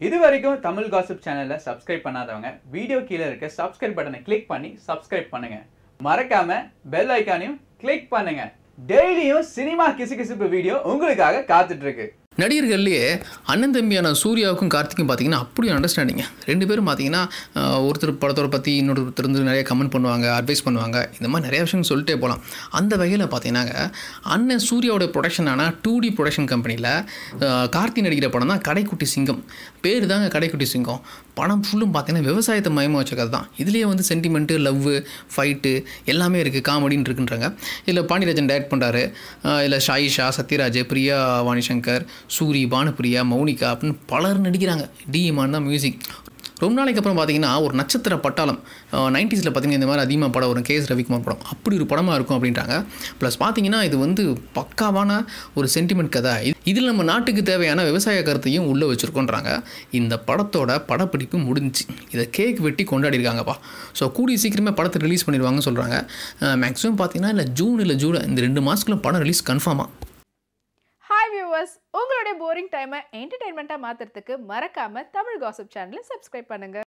இது வரைக்கும் தமிழ் காசிப் சேனலை சப்ஸ்கிரைப் பண்ணாதவங்க வீடியோ கீழே இருக்க சப்ஸ்கிரைப் பட்டனை கிளிக் பண்ணி சப்ஸ்கிரைப் பண்ணுங்க மறக்காம பெல் ஐக்கானையும் கிளிக் பண்ணுங்க டெய்லியும் சினிமா கிசுகிசுப்பு வீடியோ உங்களுக்காக காத்துட்டு இருக்கு நடிகர்கள்லேயே அண்ணன் தம்பியான சூர்யாவுக்கும் கார்த்திக்கும் பார்த்தீங்கன்னா அப்படி அண்டர்ஸ்டாண்டிங்க ரெண்டு பேரும் பார்த்தீங்கன்னா ஆஹ், ஒருத்தர் படத்தோட பற்றி இன்னொருத்தர் இருந்து நிறைய கமெண்ட் பண்ணுவாங்க அட்வைஸ் பண்ணுவாங்க இந்த மாதிரி நிறைய விஷயம் சொல்லிட்டே போகலாம் அந்த வகையில் பார்த்தீங்கன்னாங்க அண்ணன் சூர்யாவோட ப்ரொடக்ஷனான டூ டி ப்ரொடக்ஷன் கம்பெனியில் கார்த்தி நடிக்கிற படம் தான் கடைக்குட்டி சிங்கம் பேர் தாங்க கடைக்குட்டி சிங்கம் படம் ஃபுல்லும் பார்த்தீங்கன்னா விவசாயத்தை மயமாக வச்ச கதை தான் இதுலேயே வந்து சென்டிமெண்ட்டு லவ்வு ஃபைட்டு எல்லாமே இருக்குது காமெடின்னு இருக்குன்றாங்க இதில் பாண்டியராஜன் டைரக்ட் பண்ணுறாரு இல்லை ஷாயிஷா சத்யராஜ் பிரியா வாணிசங்கர் சூரி பானுப்பிரியா மௌனிகா அப்படின்னு பலர் நடிக்கிறாங்க டிஎம்ஆன் தான் மியூசிக் ரொம்ப நாளைக்கு அப்புறம் பார்த்தீங்கன்னா ஒரு நட்சத்திர பட்டாளம் நைன்டிஸில் பார்த்தீங்கன்னா இந்த மாதிரி அதிகமாக படம் வரும் கேஎஸ் ரவிக்குமார் படம் அப்படி ஒரு படமாக இருக்கும் அப்படின்றாங்க ப்ளஸ் பார்த்தீங்கன்னா இது வந்து பக்காவான ஒரு சென்டிமெண்ட் கதை இது- இதில் நம்ம நாட்டுக்கு தேவையான விவசாய கருத்தையும் உள்ளே வச்சுருக்கோன்றாங்க இந்த படத்தோட படப்பிடிப்பு முடிஞ்சுச்சு இதை கேக் வெட்டி கொண்டாடிருக்காங்கப்பா ஸோ கூடிய சீக்கிரமே படத்தை ரிலீஸ் பண்ணிடுவாங்கன்னு சொல்கிறாங்க மேக்ஸிமம் பார்த்தீங்கன்னா இல்லை ஜூன் இல்லை ஜூலை இந்த ரெண்டு மாதத்துக்குள்ள படம் ரிலீஸ் கன்ஃபார்மாக ஹாய் வியூவர்ஸ் உங்களுடைய போரிங் டைமை என்டர்டைன்மெண்ட்டாக மாற்றுறதுக்கு மறக்காம தமிழ் காசிப் சேனலை சப்ஸ்கிரைப் பண்ணுங்க